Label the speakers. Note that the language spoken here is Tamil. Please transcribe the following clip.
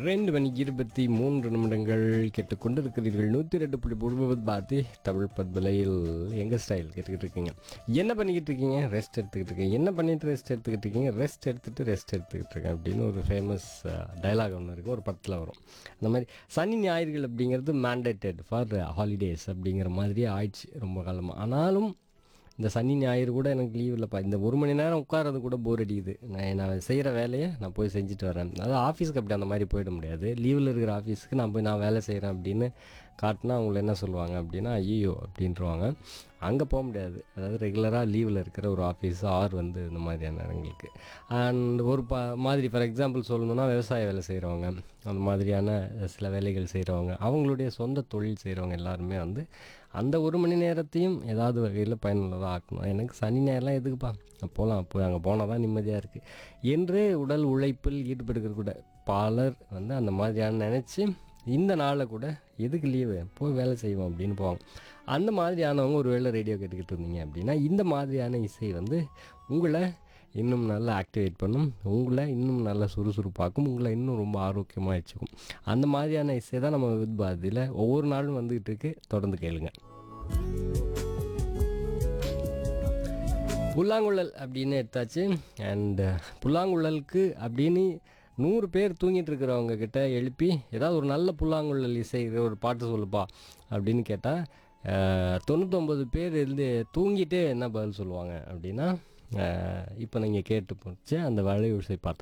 Speaker 1: ரெண்டு மணிக்கு இருபத்தி மூன்று நிமிடங்கள் கேட்டுக்கொண்டிருக்கிறீர்கள் நூற்றி ரெண்டு புள்ளி முழுவது பாத்தி தமிழ் பத்மலையில் எங்கள் ஸ்டைல் கேட்டுக்கிட்டு இருக்கீங்க என்ன பண்ணிக்கிட்டு இருக்கீங்க ரெஸ்ட் எடுத்துக்கிட்டு இருக்கீங்க என்ன பண்ணிட்டு ரெஸ்ட் எடுத்துக்கிட்டு இருக்கீங்க ரெஸ்ட் எடுத்துகிட்டு ரெஸ்ட் எடுத்துக்கிட்டு இருக்கேன் அப்படின்னு ஒரு ஃபேமஸ் டயலாக் ஒன்று இருக்குது ஒரு படத்தில் வரும் அந்த மாதிரி சனி ஞாயிறுகள் அப்படிங்கிறது மேண்டேட்டட் ஃபார் ஹாலிடேஸ் அப்படிங்கிற மாதிரியே ஆயிடுச்சு ரொம்ப காலமாக ஆனாலும் இந்த சனி ஞாயிறு கூட எனக்கு லீவ் இல்லைப்பா இந்த ஒரு மணி நேரம் உட்காரது கூட போர் அடிக்குது நான் நான் செய்கிற வேலையை நான் போய் செஞ்சுட்டு வரேன் அதாவது ஆஃபீஸ்க்கு அப்படி அந்த மாதிரி போயிட முடியாது லீவில் இருக்கிற ஆஃபீஸுக்கு நான் போய் நான் வேலை செய்கிறேன் அப்படின்னு காட்டினா அவங்கள என்ன சொல்லுவாங்க அப்படின்னா ஐயோ அப்படின்றவாங்க அங்கே போக முடியாது அதாவது ரெகுலராக லீவில் இருக்கிற ஒரு ஆஃபீஸ் ஆர் வந்து இந்த மாதிரியான இடங்களுக்கு அண்ட் ஒரு ப மாதிரி ஃபார் எக்ஸாம்பிள் சொல்லணும்னா விவசாய வேலை செய்கிறவங்க அந்த மாதிரியான சில வேலைகள் செய்கிறவங்க அவங்களுடைய சொந்த தொழில் செய்கிறவங்க எல்லாருமே வந்து அந்த ஒரு மணி நேரத்தையும் ஏதாவது வகையில் பயனுள்ளதாக ஆக்கணும் எனக்கு சனி நேரம்லாம் எதுக்குப்பா போகலாம் போய் அங்கே போனால் தான் நிம்மதியாக இருக்குது என்று உடல் உழைப்பில் ஈடுபடுகிற கூட பலர் வந்து அந்த மாதிரியான நினச்சி இந்த நாளில் கூட எதுக்கு லீவு போய் வேலை செய்வோம் அப்படின்னு போவாங்க அந்த மாதிரியானவங்க ஒரு வேளை ரேடியோ கேட்டுக்கிட்டு இருந்தீங்க அப்படின்னா இந்த மாதிரியான இசை வந்து உங்களை இன்னும் நல்லா ஆக்டிவேட் பண்ணும் உங்களை இன்னும் நல்லா சுறுசுறுப்பாக்கும் உங்களை இன்னும் ரொம்ப ஆரோக்கியமாக வச்சுக்கும் அந்த மாதிரியான இசை தான் நம்ம வித் பாரதியில் ஒவ்வொரு நாளும் வந்துகிட்டு இருக்கு தொடர்ந்து கேளுங்க புல்லாங்குழல் அப்படின்னு எடுத்தாச்சு அண்ட் புல்லாங்குழலுக்கு அப்படின்னு நூறு பேர் தூங்கிட்டு இருக்கிறவங்க கிட்ட எழுப்பி ஏதாவது ஒரு நல்ல புல்லாங்குழல் இசை ஒரு பாட்டு சொல்லுப்பா அப்படின்னு கேட்டால் தொண்ணூத்தொம்பது பேர் இருந்து தூங்கிட்டே என்ன பதில் சொல்லுவாங்க அப்படின்னா இப்போ நீங்கள் கேட்டு போச்சு அந்த வளைவு இசை பாட்டு